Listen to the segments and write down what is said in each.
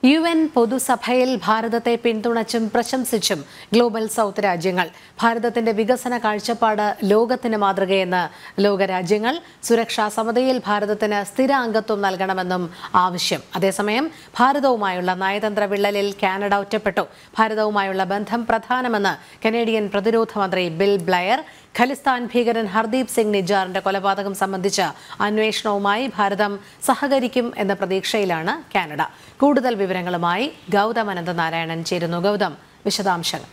U N പൊതുസഭയിൽ ഭാരതത്തെ പിന്തുണച്ചും പ്രശംസിച്ചും global south രാജ്യങ്ങൾ ഭാരതത്തിന്റെ വികസന കാഴ്ചപ്പാട് ലോകത്തിന് മാതൃകയെന്ന് ലോകരാജ്യങ്ങൾ സുരക്ഷാ സമിതിയിൽ ഭാരതത്തിന് സ്ഥിര അംഗത്വം നൽകണമെന്നും ആവശ്യം അതേസമയം ഭാരതവുമായുള്ള നയതന്ത്ര വിള്ളലിൽ കാനഡ ഒറ്റപ്പെട്ടു ഭാരതവുമായുള്ള ബന്ധം പ്രധാനമെന്ന് കനേഡിയൻ പ്രതിരോധ മന്ത്രി ബിൽ ബ്ലയർ ഖലിസ്ഥാൻ ഭീകരൻ ഹർദീപ് സിംഗ് നിജാറിന്റെ കൊലപാതകം സംബന്ധിച്ച അന്വേഷണവുമായി ഭാരതം സഹകരിക്കും എന്ന പ്രതീക്ഷയിലാണ് കാനഡ കൂടുതൽ വിവരങ്ങളുമായി ഗൗതം അനന്തനാരായണൻ ചേരുന്നു ഗൗതം വിശദാംശങ്ങൾ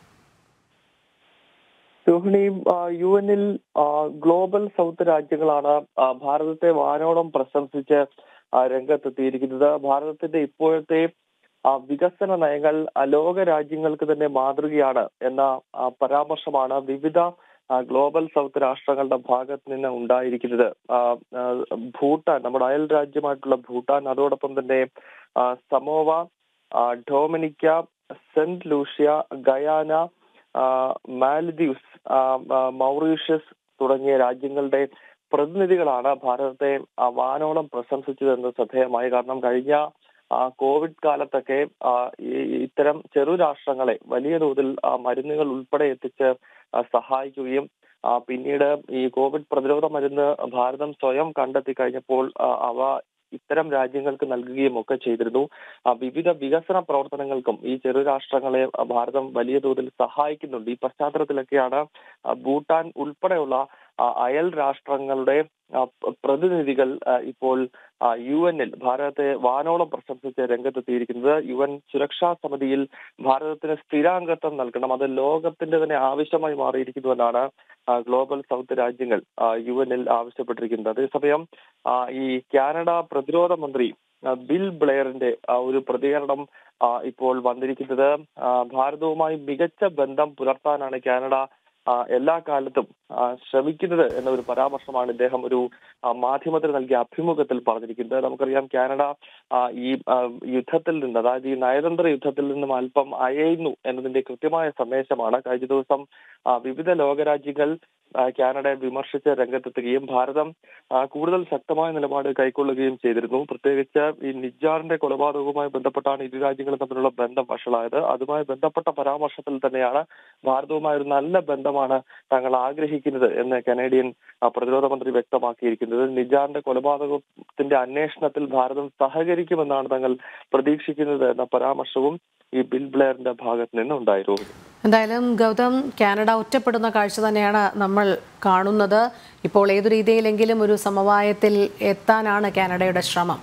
രോഹിണി യു എനിൽ ഗ്ലോബൽ സൗത്ത് രാജ്യങ്ങളാണ് ആ, ഭാരതത്തെ വാനോളം പ്രശംസിച്ച് ആ, രംഗത്തെത്തിയിരിക്കുന്നത് ഭാരതത്തിന്റെ ഇപ്പോഴത്തെ ആ, വികസന നയങ്ങൾ ആ, ലോക രാജ്യങ്ങൾക്ക് തന്നെ മാതൃകയാണ് എന്ന ആ, പരാമർശമാണ് വിവിധ ആ, ഗ്ലോബൽ സൗത്ത് രാഷ്ട്രങ്ങളുടെ ഭാഗത്ത് നിന്ന് ഉണ്ടായിരിക്കുന്നത് ആ, ആ, ഭൂട്ടാൻ നമ്മുടെ അയൽ രാജ്യമായിട്ടുള്ള ഭൂട്ടാൻ അതോടൊപ്പം തന്നെ ആ, സമോവ ആ, ഡൊമിനിക്ക സെന്റ് ലൂഷ്യ ഗയാന ആ, മാലദ്വീപ്സ് ആ, ആ, മൗറീഷ്യസ് തുടങ്ങിയ രാജ്യങ്ങളുടെ പ്രതിനിധികളാണ് ഭാരതത്തെ ആ, വാനോളം പ്രശംസിച്ചതെന്ന് ശ്രദ്ധേയമായി കാരണം കഴിഞ്ഞ ആ, കോവിഡ് കാലത്തൊക്കെ ആ, ഈ ഇത്തരം ചെറു രാഷ്ട്രങ്ങളെ വലിയ തോതിൽ ആ, മരുന്നുകൾ ഉൾപ്പെടെ എത്തിച്ച് ആ, സഹായിക്കുകയും ആ, പിന്നീട് ഈ കോവിഡ് പ്രതിരോധ മരുന്ന് ഭാരതം സ്വയം കണ്ടെത്തി കഴിഞ്ഞപ്പോൾ ആ, അവ ഇത്തരം രാജ്യങ്ങൾക്ക് നൽകുകയും ഒക്കെ ചെയ്തിരുന്നു ആ, വിവിധ വികസന പ്രവർത്തനങ്ങൾക്കും ഈ ചെറു രാഷ്ട്രങ്ങളെ ആ, ഭാരതം വലിയ തോതിൽ സഹായിക്കുന്നുണ്ട് ഈ പശ്ചാത്തലത്തിലൊക്കെയാണ് ആ, ഭൂട്ടാൻ ഉൾപ്പെടെയുള്ള ആ, അയൽ രാഷ്ട്രങ്ങളുടെ ആ, പ- പ്രതിനിധികൾ ആ, ഇപ്പോൾ യു എനിൽ ഭാരതത്തെ വാനോളം പ്രശംസിച്ച് രംഗത്തെത്തിയിരിക്കുന്നത് യു എൻ സുരക്ഷാ സമിതിയിൽ ഭാരതത്തിന് സ്ഥിരാംഗത്വം നൽകണം അത് ലോകത്തിന്റെ തന്നെ ആവശ്യമായി മാറിയിരിക്കുന്നുവെന്നാണ് ആ, ഗ്ലോബൽ സൗത്ത് രാജ്യങ്ങൾ യു എനിൽ ആവശ്യപ്പെട്ടിരിക്കുന്നത് അതേസമയം ആ, ഈ കാനഡ പ്രതിരോധ മന്ത്രി ആ, ബിൽ ബ്ലെയറിന്റെ ആ, ഒരു പ്രതികരണം ആ, ഇപ്പോൾ വന്നിരിക്കുന്നത് ആ, ഭാരതവുമായി മികച്ച ബന്ധം പുലർത്താനാണ് കാനഡ ആ, എല്ലാ കാലത്തും ആ, ശ്രമിക്കുന്നത് എന്ന ഒരു പരാമർശമാണ് ഇദ്ദേഹം ഒരു ആ, മാധ്യമത്തിന് നൽകിയ അഭിമുഖത്തിൽ പറഞ്ഞിരിക്കുന്നത് നമുക്കറിയാം കാനഡ ആ, ഈ ആ, യുദ്ധത്തിൽ നിന്ന് അതായത് ഈ നയതന്ത്ര യുദ്ധത്തിൽ നിന്നും അല്പം അയയുന്നു എന്നതിന്റെ കൃത്യമായ സന്ദേശമാണ് കഴിഞ്ഞ ദിവസം ആ, വിവിധ ലോകരാജ്യങ്ങൾ ആ, കാനഡയെ വിമർശിച്ച് രംഗത്തെത്തുകയും ഭാരതം ആ, കൂടുതൽ ശക്തമായ നിലപാട് കൈക്കൊള്ളുകയും ചെയ്തിരുന്നു പ്രത്യേകിച്ച് ഈ നിജാറിന്റെ കൊലപാതകവുമായി ബന്ധപ്പെട്ടാണ് ഇരു രാജ്യങ്ങളും തമ്മിലുള്ള ബന്ധം വഷളായത് അതുമായി ബന്ധപ്പെട്ട പരാമർശത്തിൽ തന്നെയാണ് ഭാരതവുമായ ഒരു നല്ല ബന്ധമാണ് തങ്ങൾ ആഗ്രഹിക്കുന്നത് എന്ന് കനേഡിയൻ ആ, പ്രതിരോധ മന്ത്രി വ്യക്തമാക്കിയിരിക്കുന്നത് നിജാറിന്റെ കൊലപാതകത്തിന്റെ അന്വേഷണത്തിൽ ഭാരതം സഹകരിക്കുമെന്നാണ് തങ്ങൾ പ്രതീക്ഷിക്കുന്നത് എന്ന പരാമർശവും ഈ ബിൽ ബ്ലെയറിന്റെ ഭാഗത്ത് നിന്ന് ഉണ്ടായിരുന്നു എന്തായാലും ഗൗതം കാനഡ ഒറ്റപ്പെടുന്ന കാഴ്ച തന്നെയാണ് നമ്മൾ കാണുന്നത് ഇപ്പോൾ ഏതു രീതിയിലെങ്കിലും ഒരു സമവായത്തിൽ എത്താനാണ് കാനഡയുടെ ശ്രമം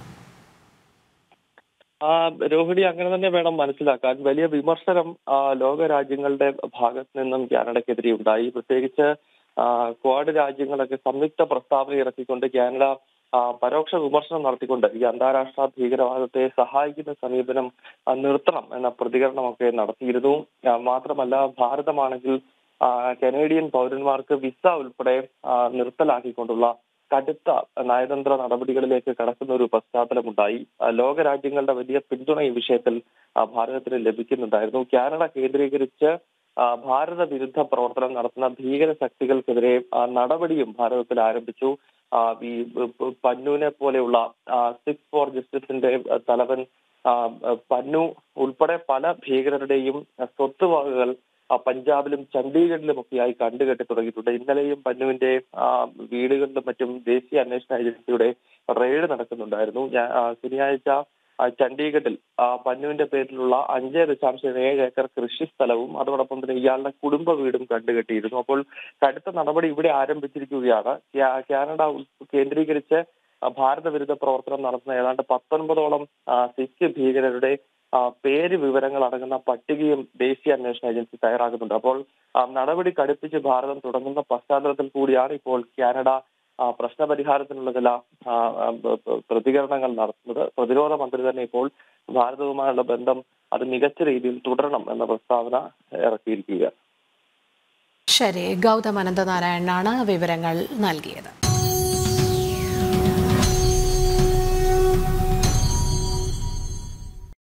ആ രോഹിണി അങ്ങനെ തന്നെ വേണം മനസ്സിലാക്കാൻ വലിയ വിമർശനം ആ, ലോക രാജ്യങ്ങളുടെ ഭാഗത്ത് നിന്നും കാനഡയ്ക്കെതിരെ ഉണ്ടായി പ്രത്യേകിച്ച് ആ, ക്വാഡ് രാജ്യങ്ങളൊക്കെ സംയുക്ത പ്രസ്താവന ഇറക്കിക്കൊണ്ട് കാനഡ ആ, പരോക്ഷ വിമർശനം നടത്തിക്കൊണ്ട് ഈ അന്താരാഷ്ട്ര ഭീകരവാദത്തെ സഹായിക്കുന്ന സമീപനം ആ, നിർത്തണം എന്ന പ്രതികരണമൊക്കെ നടത്തിയിരുന്നു ആ, മാത്രമല്ല ഭാരതമാണെങ്കിൽ ആ, കനേഡിയൻ പൗരന്മാർക്ക് വിസ ഉൾപ്പെടെ ആ, നിർത്തലാക്കിക്കൊണ്ടുള്ള കടുത്ത നയതന്ത്ര നടപടികളിലേക്ക് കടക്കുന്ന ഒരു പശ്ചാത്തലമുണ്ടായി ആ, ലോകരാജ്യങ്ങളുടെ വലിയ പിന്തുണ ഈ വിഷയത്തിൽ ആ, ഭാരതത്തിന് ലഭിക്കുന്നുണ്ടായിരുന്നു കാനഡ കേന്ദ്രീകരിച്ച് ആ, ഭാരത വിരുദ്ധ പ്രവർത്തനം നടത്തുന്ന ഭീകര ശക്തികൾക്കെതിരെ ആ, നടപടിയും ഭാരതത്തിൽ ആരംഭിച്ചു ആ, ഈ പ- പ- പന്നൂനെ പോലെയുള്ള സിക്സ് ഫോർ ജസ്റ്റിസിന്റെ ആ, തലവൻ ആ, ആ, പന്നു ഉൾപ്പെടെ പല ഭീകരരുടെയും ആ, സ്വത്തുവകകൾ ആ, പഞ്ചാബിലും ചണ്ഡീഗഡിലും ഒക്കെയായി കണ്ടുകെട്ടി തുടങ്ങിയിട്ടുണ്ട് ഇന്നലെയും പന്നുവിന്റെ ആ, വീടുകളിലും മറ്റും ദേശീയ അന്വേഷണ ഏജൻസിയുടെ റെയ്ഡ് നടക്കുന്നുണ്ടായിരുന്നു ഞാൻ ആ, ശനിയാഴ്ച ആ, ചണ്ഡീഗഡിൽ ആ, പന്നുവിന്റെ പേരിലുള്ള അഞ്ച് ദശാംശം ഏഴ് ഏക്കർ കൃഷി സ്ഥലവും അതോടൊപ്പം തന്നെ ഇയാളുടെ കുടുംബ വീടും കണ്ടുകെട്ടിയിരുന്നു അപ്പോൾ കടുത്ത നടപടി ഇവിടെ ആരംഭിച്ചിരിക്കുകയാണ് കാ- കാനഡ ഉൾ- കേന്ദ്രീകരിച്ച് ആ, ഭാരത വിരുദ്ധ പ്രവർത്തനം നടത്തുന്ന ഏതാണ്ട് പത്തൊൻപതോളം ആ, സിഖ് ഭീകരരുടെ ആ, പേര് വിവരങ്ങൾ അടങ്ങുന്ന പട്ടികയും ദേശീയ അന്വേഷണ ഏജൻസി തയ്യാറാക്കുന്നുണ്ട് അപ്പോൾ ആ, നടപടി കടുപ്പിച്ച് ഭാരതം തുടങ്ങുന്ന പശ്ചാത്തലത്തിൽ കൂടിയാണ് ഇപ്പോൾ കാനഡ ആ, പ്രശ്നപരിഹാരത്തിനുള്ള ചില ആ, ആ, പ- പ- പ്രതികരണങ്ങൾ നടത്തുന്നത് പ്രതിരോധ മന്ത്രി തന്നെ ഇപ്പോൾ ഭാരതവുമായുള്ള ബന്ധം അത് മികച്ച രീതിയിൽ തുടരണം എന്ന പ്രസ്താവന ഇറക്കിയിരിക്കുകയാണ് ശരി ഗൗതം അനന്തനാരായണനാണ് വിവരങ്ങൾ നൽകിയത്